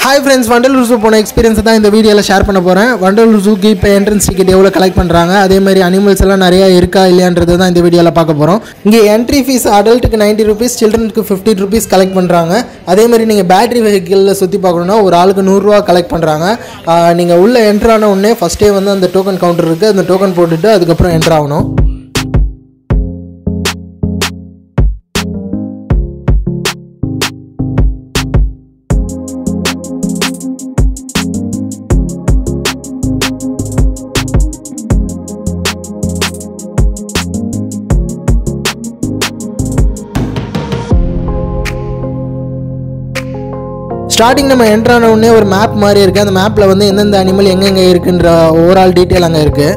hi friends Vandalur zoo போன experience தான் இந்த வீடியோவில் ஷேர் பண்ண போகிறேன் வண்டலூர் ஜூக்கு இப்போ என்ட்ரன்ஸ் டிக்கெட் எவ்வளோ கலெக்ட் பண்ணுறாங்க அதே மாதிரி அனிமல்ஸ் எல்லாம் நிறையா இருக்கா இல்லையான்றது தான் இந்த வீடியோவில் பார்க்க போகிறோம் இங்கே என்ட்ரி ஃபீஸ் அடல்ட்டுக்கு நைன்ட்டி ருபீஸ் சில்ட்ரனுக்கு ஃபிஃப்டி ருபீஸ் கலெக்ட் பண்ணுறாங்க அதே மாதிரி நீங்கள் பேட்டரி வெஹிக்கிளில் சுற்றி பார்க்கணுன்னா ஒரு ஆளுக்கு நூறுரூவா கலெக்ட் பண்ணுறாங்க நீங்கள் உள்ளே என்ட்ரு ஆன உடனே ஃபஸ்ட்டே வந்து அந்த டோக்கன் கவுண்டர் இருக்குது அந்த டோக்கன் போட்டுட்டு அதுக்கப்புறம் என்ட்ரு ஆகணும் ஸ்டார்டிங் நம்ம என்ட்ரு ஆன உடனே ஒரு மேப் மாதிரி இருக்குது அந்த மேப்பில் வந்து எந்தெந்த அனிமல் எங்கெங்கே இருக்குன்ற ஓவரால் டீட்டெயில் அங்கே இருக்குது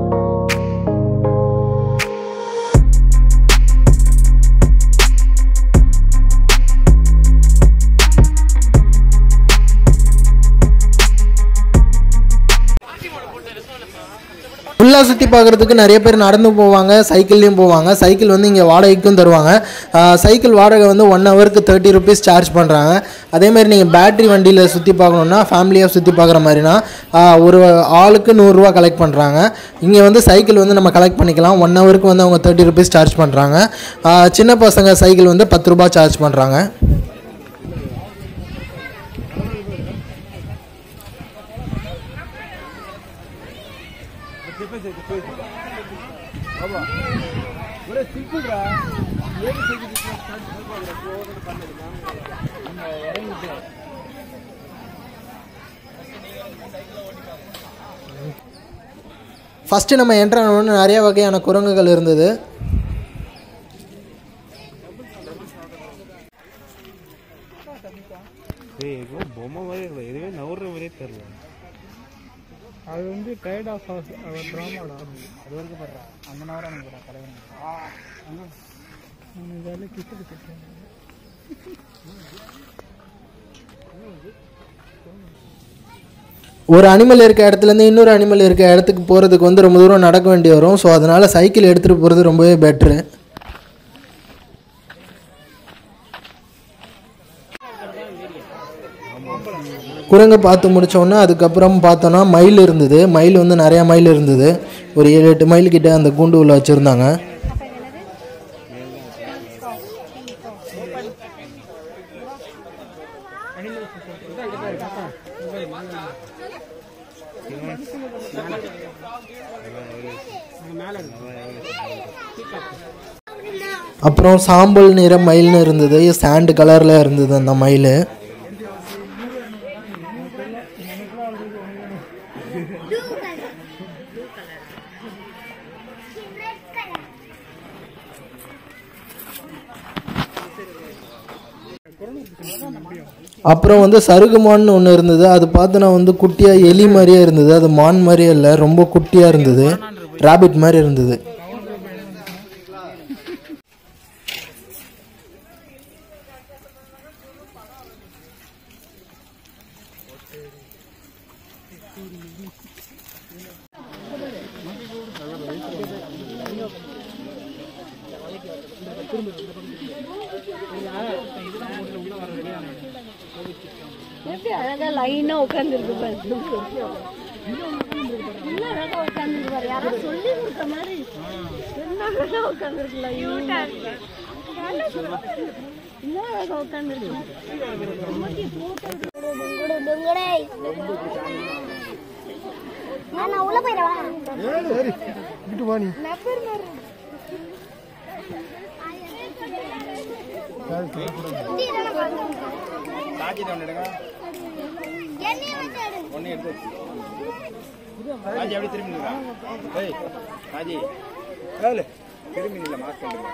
ஃபுல்லாக சுற்றி பார்க்குறதுக்கு நிறைய பேர் நடந்து போவாங்க சைக்கிள்லேயும் போவாங்க சைக்கிள் வந்து இங்கே வாடகைக்கும் தருவாங்க ஆஹ் சைக்கிள் வாடகை வந்து ஒன் ஹவருக்கு தேர்ட்டி ருபீஸ் சார்ஜ் பண்ணுறாங்க அதேமாதிரி நீங்கள் பேட்டரி வண்டியில் சுற்றி பார்க்கணுன்னா ஃபேமிலியாக சுற்றி பார்க்குற மாதிரினா ஆஹ் ஒரு ஆளுக்கு நூறுரூவா கலெக்ட் பண்ணுறாங்க இங்கே வந்து சைக்கிள் வந்து நம்ம கலெக்ட் பண்ணிக்கலாம் ஒன் ஹவருக்கு வந்து அவங்க தேர்ட்டி ருபீஸ் சார்ஜ் பண்ணுறாங்க சின்ன பசங்க சைக்கிள் வந்து பத்து ரூபா சார்ஜ் பண்ணுறாங்க ஃபஸ்ட்டு நம்ம என்ட்ரு ஆனோடனே நிறைய வகையான குரங்குகள் இருந்தது ஏய் ஏதோ பொம்மை மாதிரி இல்லை எதுவே நவுற மாதிரியே தெரியல அது வந்து டைட் ஆஃப் அவர் ட்ராமாடா அது வரைக்கும் படுறா அந்த நேரம் எனக்கு தலைவன் இதெல்லாம் கிட்ட கிட்ட ஒரு அனிமல் இருக்க இடத்துலேருந்து இன்னொரு அனிமல் இருக்க இடத்துக்கு போகிறதுக்கு வந்து ரொம்ப தூரம் நடக்க வேண்டி வரும் ஸோ அதனால் சைக்கிள் எடுத்துகிட்டு போகிறது ரொம்பவே பெட்ரு குரங்கு பார்த்து முடித்தோடனே அதுக்கப்புறம் பார்த்தோன்னா மயில் இருந்தது மயில் வந்து நிறையா மயில் இருந்தது ஒரு ஏழு எட்டு மைல் கிட்ட அந்த கூண்டு உள்ள வச்சுருந்தாங்க அப்புறம் சாம்பல் நிற மயில்னு இருந்தது சாண்டு கலரில் இருந்தது அந்த மயில் அப்புறம் வந்து சருகு மான்னு ஒன்று இருந்தது அது பார்த்தோன்னா வந்து குட்டியாக எலி மாதிரியே இருந்தது அது மான் மாதிரியே இல்லை ரொம்ப குட்டியாக இருந்தது ராபிட் மாதிரி இருந்தது எப்படி அழகா லைனா உட்காந்துருக்கு பாரு என்ன அழகா உட்காந்துருக்கு பாரு யாரோ சொல்லி கொடுத்த மாதிரி என்ன அழகா உட்காந்துருக்கு லைனா என்ன அழகா உட்காந்துருக்கு நான் உள்ள போயிடவா ஒன்று எடுத்து ராஜி அப்படி திரும்பி நில்லா ஏய் ராஜி ஏழு திரும்பி நில்ல மாஸ்க் பண்ணுங்க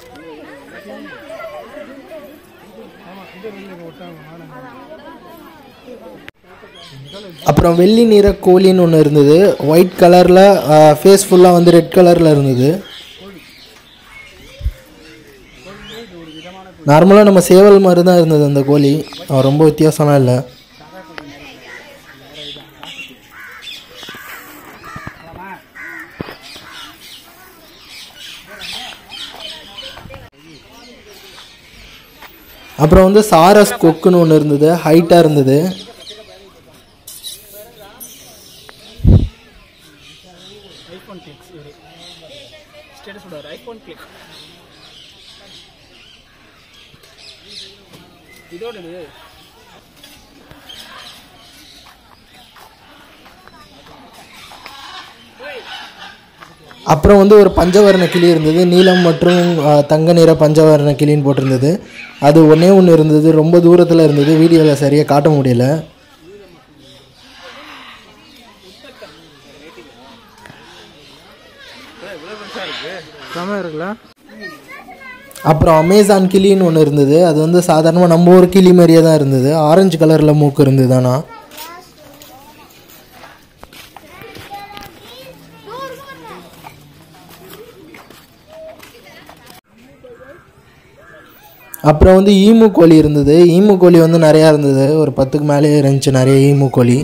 அப்புறம் வெள்ளி நிற கோழின்னு ஒன்று இருந்தது ஒயிட் கலரில் ஃபேஸ் ஃபுல்லாக வந்து ரெட் கலரில் இருந்தது நார்மலாக நம்ம சேவல் மாதிரி தான் இருந்தது அந்த கோழி அஹ் ரொம்ப வித்தியாசம்லாம் இல்லை அப்புறம் வந்து சாரஸ் கொக்குன்னு ஒன்று இருந்தது ஹைட்டாக இருந்தது ஐஃபோன் கிளிக்ஸ் இவர் ஸ்டேட்டஸ் விடாரு ஐஃபோன் கிளிக் இதோட இது அப்புறம் வந்து ஒரு பஞ்சவர்ண கிளி இருந்தது நீலம் மற்றும் ஆ, தங்க நிற பஞ்சவர்ண கிளின்னு போட்டிருந்தது அது ஒன்றே ஒன்று இருந்தது ரொம்ப தூரத்தில் இருந்தது வீடியோவில் சரியாக காட்ட முடியல செம இருக்குல்ல அப்புறம் அமேசான் கிளின்னு ஒன்று இருந்தது அது வந்து சாதாரணமாக நம்ம ஒரு கிளி மாதிரியே தான் இருந்தது ஆரஞ்சு கலரில் மூக்கு இருந்தது ஆனால் அப்புறம் வந்து ஈமு கோழி இருந்தது ஈமு கோழி வந்து நிறையா இருந்தது ஒரு பத்துக்கு மேலேயே இருந்துச்சு நிறைய ஈமு கோழி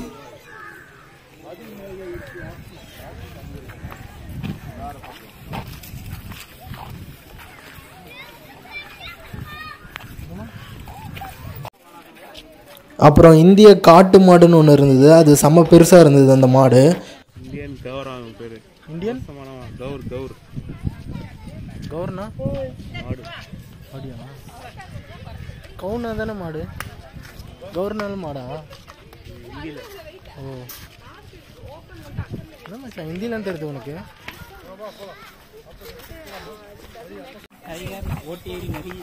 அப்புறம் இந்திய காட்டு மாடுன்னு ஒன்று இருந்தது அது செம்ம பெருசாக இருந்தது அந்த மாடு இந்தியன் கவர் அவன் பேர் இந்தியன் கவுர் கவுர் கவுர்னா மாடு அப்படியா கவுனா தானே மாடு கவுர்னாலும் மாடா ஓ என்ன மச்சான் ஹிந்திலாம் தெரியுது உனக்கு டைகர் ஓட்டேரி நரி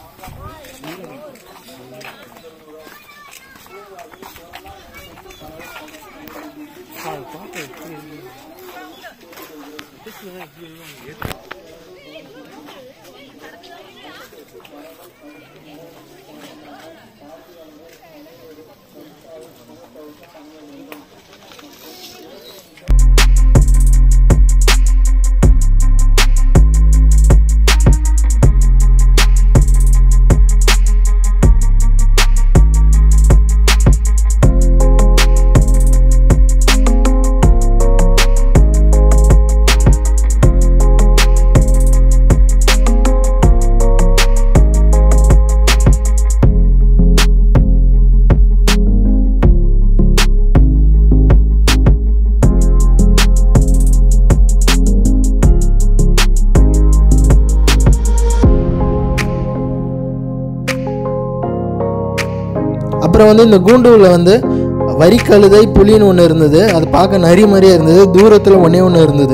அப்புறம் வந்து இந்த கூண்டூரில் வந்து வரிக்கழுதை புலின்னு ஒன்று இருந்தது அது பார்க்க நரி மாதிரியே இருந்தது தூரத்தில் ஒன்றே ஒன்று இருந்தது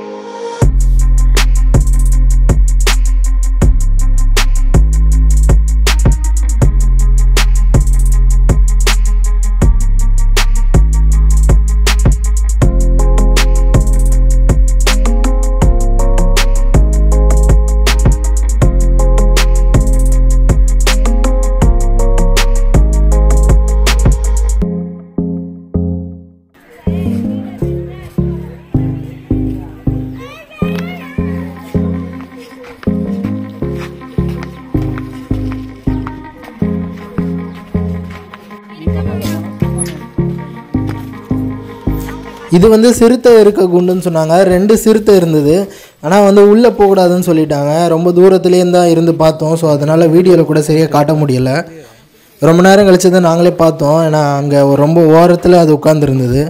இது வந்து சிறுத்தை இருக்க குண்டுன்னு சொன்னாங்க ரெண்டு சிறுத்தை இருந்தது ஆனால் வந்து உள்ளே போகக்கூடாதுன்னு சொல்லிட்டாங்க ரொம்ப தூரத்துலேயும் தான் இருந்து பார்த்தோம் ஸோ அதனால் வீடியோவில் கூட சரியாக காட்ட முடியல ரொம்ப நேரம் கழிச்சு தான் நாங்களே பார்த்தோம் ஏன்னா அங்கே ரொம்ப ஓரத்தில் அது உட்காந்துருந்தது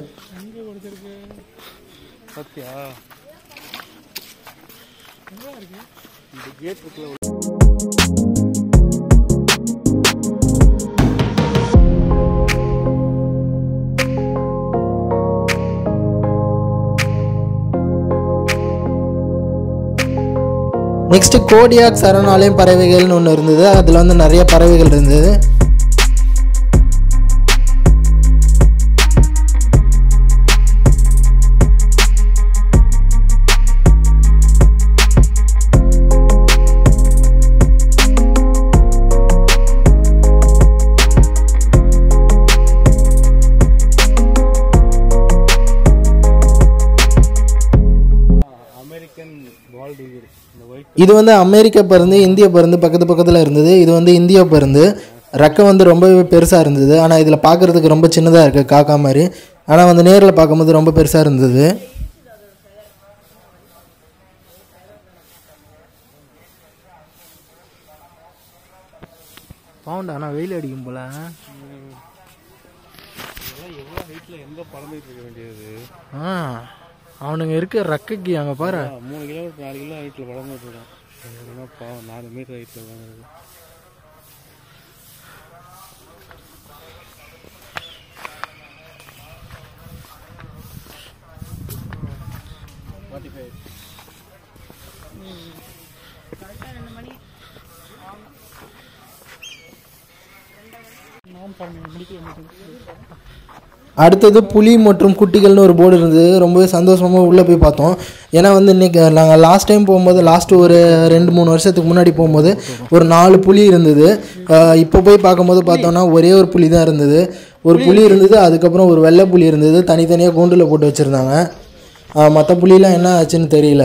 சத்தியா இந்த கேட் இருக்குல்ல நெக்ஸ்ட் கோடியாக் சரணாலயம் பறவைகள்னு ஒன்று இருந்தது அதில் வந்து நிறைய பறவைகள் இருந்தது அமெரிக்கன் பால் டிகிரி இந்த ஒயிட் இது வந்து அமெரிக்க பருந்து இந்திய பருந்து பக்கத்து பக்கத்தில் இருந்தது இது வந்து இந்திய பருந்து ரெக்கை வந்து ரொம்பவே பெருசாக இருந்தது ஆனால் இதில் பார்க்குறதுக்கு ரொம்ப சின்னதாக இருக்குது காக்கா மாதிரி ஆனால் வந்து நேரில் பார்க்கும்போது ரொம்ப பெருசாக இருந்தது பாவுண்டா ஆனால் வெயில் அடிக்கும் போல இதெல்லாம் எவ்வளோ ஹைட்டில் எங்கே பறந்துட்டு இருக்க வேண்டியது ஆ அவனுங்க இருக்க ரக்கைக்கு அங்கே பாரு மூணு கிலோமீட்டர் நாலு கிலோ ஹைட்டில் வளர்ந்துட்டு இருக்கான் பாவம் நாலு மீட்டர் ஹைட்டில் வளர்ந்துருக்கு நான் பாருங்க முடிக்க அடுத்தது புலி மற்றும் குட்டிகள்னு ஒரு போர்டு இருந்தது ரொம்பவே சந்தோஷமாக உள்ளே போய் பார்த்தோம் ஏன்னா வந்து இன்றைக்கி நாங்கள் லாஸ்ட் டைம் போகும்போது லாஸ்ட் ஒரு ரெண்டு மூணு வருஷத்துக்கு முன்னாடி போகும்போது ஒரு நாலு புலி இருந்தது ஆஹ் இப்போ போய் பார்க்கும்போது பார்த்தோன்னா ஒரே ஒரு புலி தான் இருந்தது ஒரு புலி இருந்தது அதுக்கப்புறம் ஒரு வெள்ளை புலி இருந்தது தனித்தனியாக கூண்டில் போட்டு வச்சுருந்தாங்க மற்ற புலிலாம் என்ன ஆச்சுன்னு தெரியல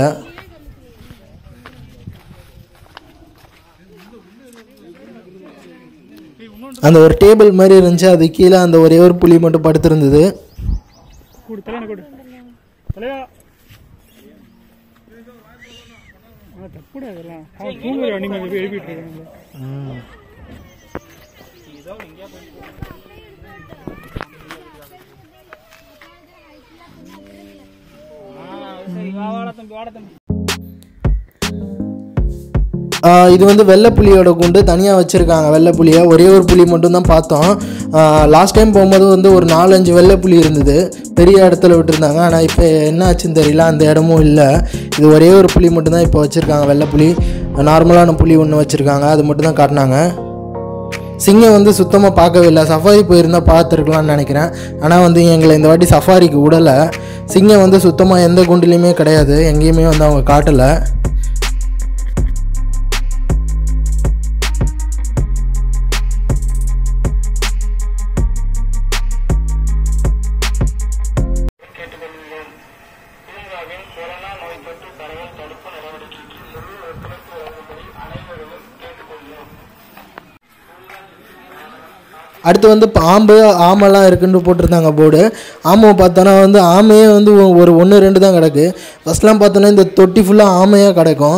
அந்த ஒரு டேபிள் மாதிரி இருந்துச்சு அது கீழே அந்த ஒரே ஒரு புலி மட்டும் படுத்திருந்தது கூடு தலைவனை கூடு தலைவா ஆ தப்புடா இதெல்லாம் அவன் தூங்குற அனிமல் எழுப்பிட்டு இருக்காங்க ஆஹ் இது வந்து வெள்ளை புலியோட குண்டு தனியாக வச்சுருக்காங்க வெள்ளை புலியை ஒரே ஒரு புலி மட்டும் தான் பார்த்தோம் லாஸ்ட் டைம் போகும்போது வந்து ஒரு நாலஞ்சு வெள்ளை புலி இருந்தது பெரிய இடத்துல விட்டுருந்தாங்க ஆனால் இப்போ என்ன ஆச்சுன்னு தெரியல அந்த இடமும் இல்லை இது ஒரே ஒரு புலி மட்டும்தான் இப்போ வச்சுருக்காங்க வெள்ளை புலி நார்மலான புலி ஒன்று வச்சுருக்காங்க அது மட்டும் தான் காட்டினாங்க சிங்கம் வந்து சுத்தமாக பார்க்கவே இல்லை சஃபாரி போயிருந்தால் பார்த்துருக்கலாம்னு நினைக்கிறேன் ஆனால் வந்து எங்களை இந்த வாட்டி சஃபாரிக்கு விடலை சிங்கம் வந்து சுத்தமாக எந்த குண்டுலேயுமே கிடையாது எங்கேயுமே வந்து அவங்க காட்டலை அடுத்து வந்து பாம்பு ஆமைலாம் இருக்குன்னு போட்டிருந்தாங்க போர்டு ஆமை பார்த்தோன்னா வந்து ஆமையே வந்து ஒ- ஒரு ஒன்று ரெண்டு தான் கிடக்கு ஃபஸ்ட்லாம் பார்த்தோன்னா இந்த தொட்டி ஃபுல்லாக ஆமையாக கிடக்கும்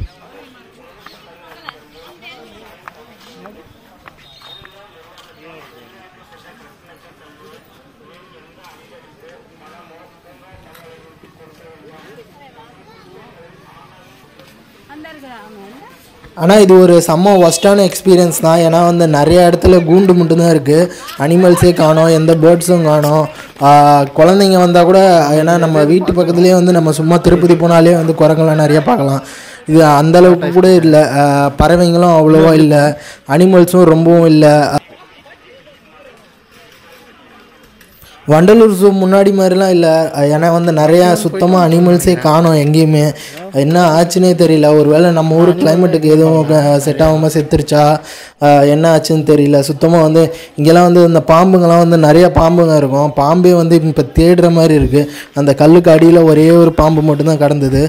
ஆனால் இது ஒரு செம்ம ஒஸ்ட்டான எக்ஸ்பீரியன்ஸ் தான் ஏன்னா வந்து நிறைய இடத்துல கூண்டு மட்டும்தான் இருக்குது அனிமல்ஸே காணோம் எந்த பேர்ட்ஸும் காணோம் ஆஹ் குழந்தைங்க வந்தால் கூட ஏன்னா நம்ம வீட்டு பக்கத்துலேயே வந்து நம்ம சும்மா திருப்பதி போனாலே வந்து குரங்கெல்லாம் நிறைய பார்க்கலாம் இது அந்த அளவுக்கு கூட இல்லை ஆஹ் பறவைங்களும் அவ்வளோவா இல்லை அனிமல்ஸும் ரொம்பவும் இல்லை வண்டலூர் ஜூ முன்னாடி மாதிரிலாம் இல்லை ஏன்னா வந்து நிறையா சுத்தமாக அனிமல்ஸே காணோம் எங்கேயுமே என்ன ஆச்சுன்னே தெரியல ஒருவேளை நம்ம ஊர் கிளைமேட்டுக்கு எதுவும் செட் ஆகாமல் செத்துருச்சா அஹ் என்ன ஆச்சுன்னு தெரியல சுத்தமாக வந்து இங்கெல்லாம் வந்து இந்த பாம்புங்கெல்லாம் வந்து நிறைய பாம்புங்க இருக்கும் பாம்பே வந்து இப்போ தேடுற மாதிரி இருக்குது அந்த கல்லுக்கு அடியில் ஒரே ஒரு பாம்பு மட்டும்தான் கடந்தது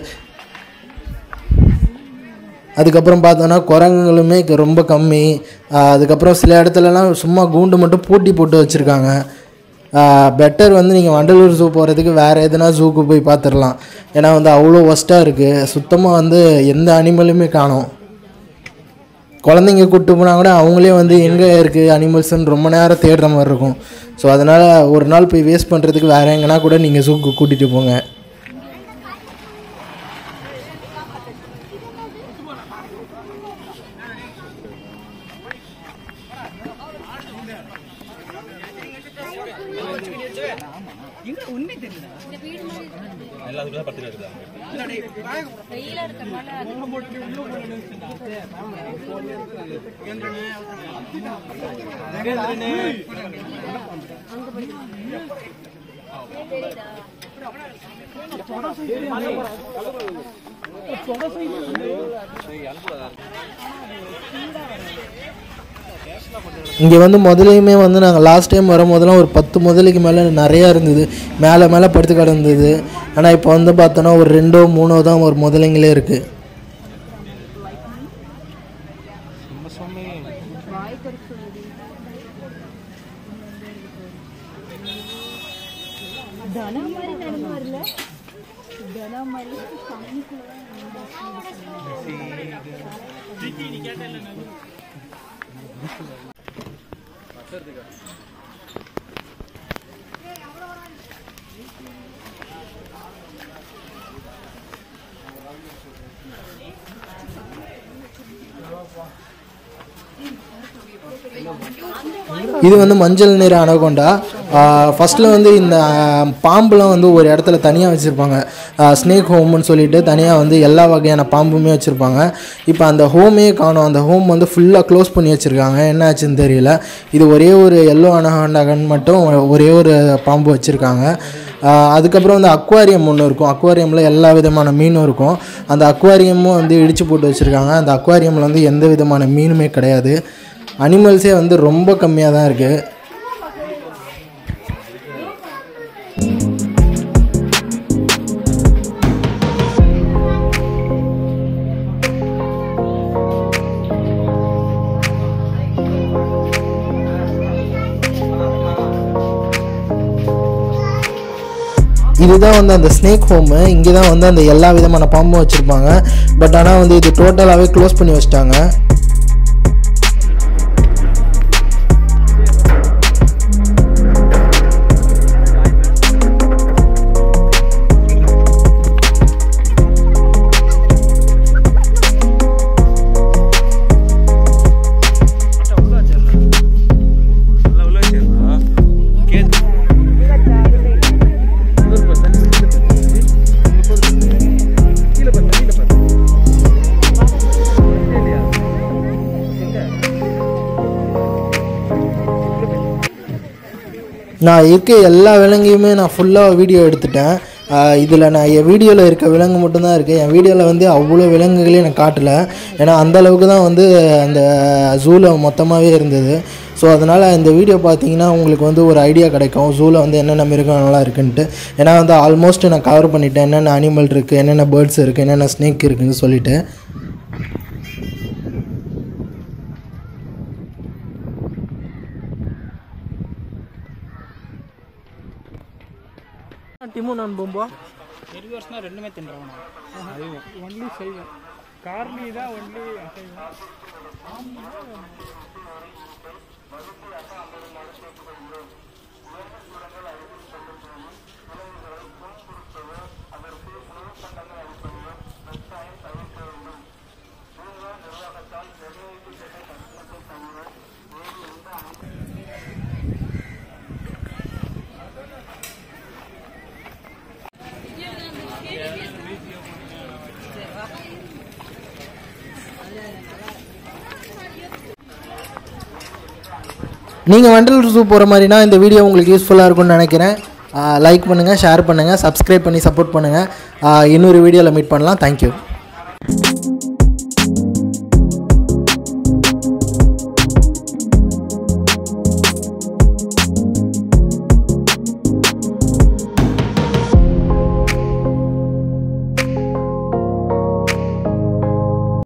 அதுக்கப்புறம் பார்த்தோன்னா குரங்குகளுமே இங்க ரொம்ப கம்மி ஆஹ் அதுக்கப்புறம் சில இடத்துலலாம் சும்மா கூண்டு மட்டும் பூட்டி போட்டு வச்சுருக்காங்க பெட்டர் வந்து நீங்கள் வண்டலூர் ஜூ போகிறதுக்கு வேறு எதுனா ஜூக்கு போய் பார்த்துடலாம் ஏன்னா வந்து அவ்வளோ ஒஸ்ட்டாக இருக்குது சுத்தமாக வந்து எந்த அனிமலுமே காணோம் குழந்தைங்க கூப்பிட்டு போனால் கூட அவங்களே வந்து எங்கே இருக்குது அனிமல்ஸ்னு ரொம்ப நேரம் தேடுற மாதிரி இருக்கும் ஸோ அதனால் ஒரு நாள் போய் வேஸ்ட் பண்ணுறதுக்கு வேறு எங்கன்னா கூட நீங்கள் ஜூக்கு கூட்டிகிட்டு போங்க இங்கே வந்து முதலையுமே வந்து நாங்கள் லாஸ்ட் டைம் வரும்போதெல்லாம் ஒரு பத்து முதலைக்கு மேலே நிறையா இருந்தது மேலே மேலே படுத்து கிடந்தது ஆனால் இப்போ வந்து பார்த்தோன்னா ஒரு ரெண்டோ மூணோ தான் ஒரு முதலைங்களே இருக்குது இது வந்து மஞ்சள் நிற அனகொண்டா ஃபஸ்ட்டில் வந்து இந்த ஆஹ், பாம்புலாம் வந்து ஒரு இடத்துல தனியாக வச்சுருப்பாங்க ஸ்னேக் ஹோம்னு சொல்லிட்டு தனியாக வந்து எல்லா வகையான பாம்புமே வச்சுருப்பாங்க இப்போ அந்த ஹோமே காணும் அந்த ஹோம் வந்து ஃபுல்லாக க்ளோஸ் பண்ணி வச்சுருக்காங்க என்ன ஆச்சுன்னு தெரியல இது ஒரே ஒரு எல்லோ அனகொண்டாகன் மட்டும் ஒரே ஒரு பாம்பு வச்சுருக்காங்க அதுக்கப்புறம் வந்து அக்வாரியம் ஒன்று இருக்கும் அக்வாரியமில் எல்லா விதமான மீனும் இருக்கும் அந்த அக்வாரியமும் வந்து இடிச்சு போட்டு வச்சுருக்காங்க அந்த அக்வாரியமில் வந்து எந்த விதமான மீனுமே கிடையாது அனிமல்ஸே வந்து ரொம்ப கம்மியாக தான் இருக்குது இதுதான் வந்து அந்த ஸ்னேக் ஹோமு இங்கே தான் வந்து அந்த எல்லா விதமான பாம்பும் வச்சுருப்பாங்க பட் ஆனால் வந்து இது டோட்டலாகவே க்ளோஸ் பண்ணி வச்சிட்டாங்க நான் இருக்க எல்லா விலங்கையுமே நான் ஃபுல்லாக வீடியோ எடுத்துட்டேன் இதில் நான் என் வீடியோவில் இருக்க விலங்கு மட்டும்தான் இருக்குது என் வீடியோவில் வந்து அவ்வளோ விலங்குகளையும் நான் காட்டலை ஏன்னா அந்த அளவுக்கு தான் வந்து அந்த ஜூவில் மொத்தமாகவே இருந்தது ஸோ அதனால் இந்த வீடியோ பார்த்தீங்கன்னா உங்களுக்கு வந்து ஒரு ஐடியா கிடைக்கும் ஜூவில் வந்து என்னென்ன மிருகங்கள்லாம் இருக்குன்ட்டு ஏன்னா வந்து ஆல்மோஸ்ட் நான் கவர் பண்ணிட்டேன் என்னென்ன அனிமல் இருக்குது என்னென்ன பேர்ட்ஸ் இருக்குது என்னென்ன ஸ்னேக் இருக்குன்னு சொல்லிட்டு டிமு நான் பொம்பா எட்டு வருஷம் ரெண்டுமே தின்றவனா ஒன்லி செய்வேன் கார்லி தான் ஒன்லி அசைவம் நீங்கள் வண்டலூர் ஜூ போகிற மாதிரினா இந்த வீடியோ உங்களுக்கு யூஸ்ஃபுல்லாக இருக்கும்னு நினைக்கிறேன் லைக் பண்ணுங்கள் ஷேர் பண்ணுங்கள் சப்ஸ்கிரைப் பண்ணி சப்போர்ட் பண்ணுங்கள் இன்னொரு வீடியோவில் மீட் பண்ணலாம் தேங்க்யூ